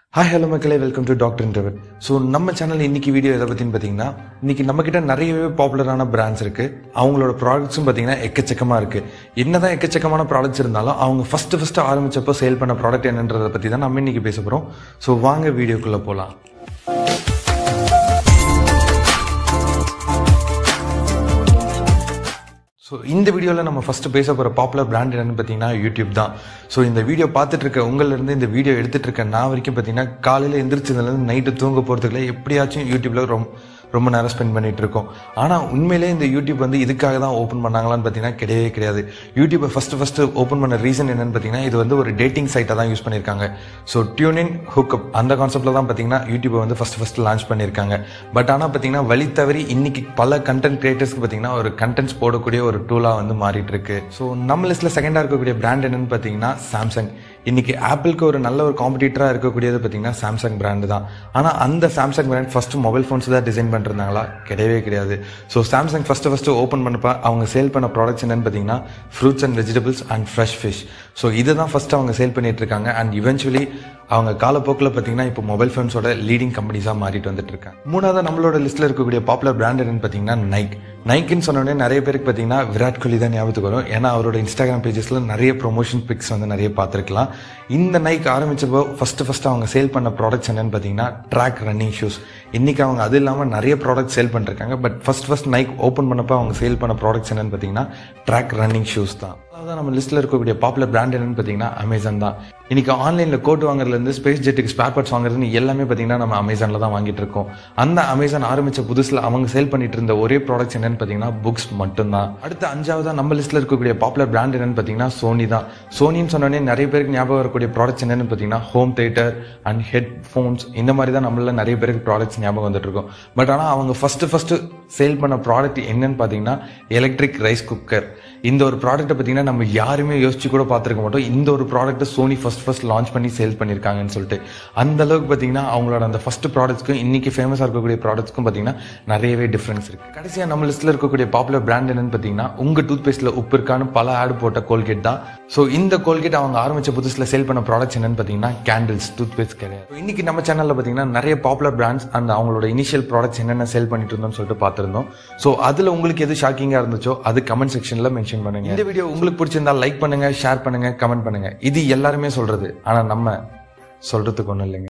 hi hello மக்களே welcome to doctor இன்டர்வெட் so நம்ம சேனல் இன்னைக்கு வீடியோ எதை பற்றின்னு பார்த்தீங்கன்னா இன்னைக்கு நம்மக்கிட்ட நிறையவே பாப்புலரான பிராண்ட்ஸ் இருக்குது அவங்களோட ப்ராடக்ட்ஸும் பார்த்தீங்கன்னா எக்கச்சக்கமாக இருக்குது என்னதான் எக்கச்சக்கமான ப்ராடக்ட்ஸ் இருந்தாலும் அவங்க ஃபஸ்ட்டு ஃபஸ்ட்டு ஆரம்பிச்சப்போ சேல் பண்ண ப்ராடக்ட் என்னன்றதை பற்றி தான் நம்ம இன்னைக்கு பேச போகிறோம் ஸோ வாங்க வீடியோக்குள்ளே போகலாம் ஸோ இந்த வீடியோவில் நம்ம ஃபஸ்ட்டு பேச போகிற பாப்புலர் பிராண்ட் என்னன்னு பார்த்தீங்கன்னா யூடியூப் தான் ஸோ இந்த வீடியோ பார்த்துட்டு இருக்க உங்களிலேருந்து இந்த வீடியோ எடுத்துட்டு இருக்க நான் வரைக்கும் பார்த்தீங்கன்னா காலையில் எந்திரிச்சதுலேருந்து நைட்டு தூங்க போகிறதுக்குள்ள எப்படியாச்சும் யூடியூப்பில் ரொம்ப ரொம்ப நேரம் ஸ்பெண்ட் பண்ணிட்டு இருக்கோம் ஆனால் உண்மையிலே இந்த யூடியூப் வந்து இதுக்காக தான் ஓப்பன் பண்ணாங்களான்னு பார்த்தீங்கன்னா கிடையவே கிடையாது யூடியூப்பை ஃபஸ்ட்டு ஃபஸ்ட்டு ஓப்பன் பண்ண ரீசன் என்னன்னு பார்த்தீங்கன்னா இது வந்து ஒரு டேட்டிங் சைட்டாக தான் யூஸ் பண்ணியிருக்காங்க ஸோ டியூனின் ஹுக்கப் அந்த கான்செப்ட்டில் தான் பார்த்தீங்கன்னா யூடியூப்பை வந்து ஃபஸ்ட்டு ஃபஸ்ட்டு லான்ச் பண்ணியிருக்காங்க பட் ஆனால் பார்த்தீங்கன்னா வழி தவறி இன்னைக்கு பல கண்டென்ட் கிரியேட்டர்ஸ்க்கு பார்த்தீங்கன்னா ஒரு கண்டென்ட்ஸ் போடக்கூடிய ஒரு டூலாக வந்து மாறிட்டு இருக்கு ஸோ நம்ம லிஸ்ட்டில் செகண்டாக இருக்கக்கூடிய பிராண்ட் என்னன்னு பார்த்தீங்கன்னா சாம்சங் இன்னைக்கு ஆப்பிளுக்கு ஒரு நல்ல ஒரு காம்படிட்டராக இருக்கக்கூடியது பார்த்தீங்கன்னா சாம்சங் பிராண்டு தான் ஆனால் அந்த Samsung brand first mobile phones தான் டிசைன் பண்ணிருந்தாங்களா கிடையவே கிடையாது so Samsung first first open பண்ணப்ப அவங்க சேல் பண்ண ப்ராடக்ட்ஸ் என்னன்னு பார்த்தீங்கன்னா fruits and vegetables and fresh fish so இதை தான் ஃபஸ்ட்டு அவங்க சேல் பண்ணிட்டு இருக்காங்க அண்ட் இவென்ச்சுவலி அவங்க காலப்போக்கில் பார்த்தீங்கன்னா இப்போ மொபைல் ஃபோன்ஸோட லீடிங் கம்பெனிஸாக மாறிட்டு வந்துட்டு இருக்காங்க மூணாவது நம்மளோட லிஸ்ட்டில் இருக்கக்கூடிய பாப்புலர் பிராண்ட் என்னன்னு பார்த்தீங்கன்னா நைக் நைக்குன்னு சொன்னோடனே நிறைய பேருக்கு பார்த்தீங்கன்னா விராட் கோலி தான் ஞாபகத்துக்கு வரும் ஏன்னா அவரோட இன்ஸ்டாகிராம் பேஜஸில் நிறைய ப்ரொமோஷன் பிக்ஸ் வந்து நிறைய பார்த்துருக்கலாம் இந்த நைக் ஆரம்பிச்சப்போ ஃபஸ்ட்டு ஃபஸ்ட்டு அவங்க சேல் பண்ண ப்ராடக்ட்ஸ் என்னன்னு பார்த்தீங்கன்னா ட்ராக் ரன்னிங் ஷூஸ் இன்றைக்கி அவங்க அது இல்லாமல் நிறைய ப்ராடக்ட் சேல் பண்ணிருக்காங்க but first first Nike open பண்ணப்போ அவங்க சேல் பண்ண ப்ராடக்ட்ஸ் என்னன்னு பார்த்தீங்கன்னா ட்ராக் ரன்னிங் ஷூஸ் தான் அதான் நம்ம லிஸ்ட்டில் இருக்கக்கூடிய பாப்புலர் பிராண்ட் என்னன்னு பார்த்தீங்கன்னா அமேசான் தான் இன்னைக்கு ஆன்லைனில் கோட் வாங்குறதுலேருந்து ஸ்பேஸ் ஜெட்டுக்கு ஸ்பேர் பார்ட்ஸ் வாங்குறதுன்னு எல்லாமே பார்த்தீங்கன்னா நம்ம அமேசானில் தான் வாங்கிட்டு இருக்கோம் அந்த அமேசான் ஆரம்பிச்ச புதுசில் அவங்க சேல் பண்ணிட்டு இருந்த ஒரே ப்ராடக்ட்ஸ் என்னன்னு பார்த்தீங்கன்னா புக்ஸ் மட்டும்தான் அடுத்து அஞ்சாவதா நம்ம லிஸ்ட்டில் இருக்கக்கூடிய பாப்புலர் பிராண்ட் என்னன்னு பார்த்தீங்கன்னா சோனி தான் சோனின்னு சொன்னோடனே நிறைய பேருக்கு ஞாபகம் வரக்கூடிய ப்ராடக்ட்ஸ் என்னன்னு பார்த்தீங்கன்னா home theatre and headphones இந்த மாதிரி தான் நம்மள நிறைய பேருக்கு ப்ராடக்ட்ஸ் ஞாபகம் வந்துட்டு இருக்கும் பட் ஆனால் அவங்க ஃபஸ்ட்டு ஃபஸ்ட்டு சேல் பண்ண ப்ராடக்ட் என்னன்னு பார்த்தீங்கன்னா எலக்ட்ரிக் ரைஸ் குக்கர் இந்த ஒரு ப்ராடக்ட்டை பார்த்தீங்கன்னா நம்ம யாருமே யோசிச்சு கூட பார்த்துருக்க மாட்டோம் இந்த ஒரு ப்ராடக்ட்டை சோனி ஃபர்ஸ்ட் ஃபர்ஸ்ட் லான்ச் பண்ணி சேல் பண்ணியிருக்காங்கன்னு சொல்லிட்டு அந்த அளவுக்கு பார்த்தீங்கன்னா அவங்களோட அந்த ஃபர்ஸ்ட் ப்ராடக்ட்ஸ்க்கும் இன்னைக்கு ஃபேமஸாக இருக்கக்கூடிய ப்ராடக்ட்ஸ்க்கும் பார்த்தீங்கன்னா நிறையவே டிஃப்ரென்ஸ் இருக்கு கடைசியாக நம்ம லிஸ்ட்டில் இருக்கக்கூடிய பாப்புலர் பிராண்ட் என்னன்னு பார்த்தீங்கன்னா உங்கள் டூத் பேஸ்ட்டில் உப்பு இருக்கான்னு பல ஆடு போட்ட கோல்கேட் தான் ஸோ இந்த கோல்கேட் அவங்க ஆரம்பிச்ச புதுசில் சேல் பண்ண ப்ராடக்ட்ஸ் என்னன்னு பார்த்தீங்கன்னா கேண்டில்ஸ் டூத் பேஸ்ட் கிடையாது So, இன்னைக்கு நம்ம சேனலில் பார்த்தீங்கன்னா நிறைய பாப்புலர் பிராண்ட்ஸ் அண்ட் அவங்களோட இனிஷியல் ப்ராடக்ட்ஸ் என்னென்ன சேல் பண்ணிட்டு இருந்தோம்னு சொல்லிட்டு பார்த்துருந்தோம் ஸோ அதில் உங்களுக்கு எது ஷாக்கிங்காக இருந்துச்சோ அது கமெண்ட் செக்ஷனில் மென்ஷன் பண்ணுங்க இந்த வீடியோ உங்களுக்கு பிடிச்சிருந்தா லைக் பண்ணுங்க ஷேர் பண்ணுங்க கமெண்ட் பண்ணுங்க இது எல்லாருமே சொல்றது ஆனால் நம்ம சொல்றதுக்கு ஒன்றும் இல்லைங்க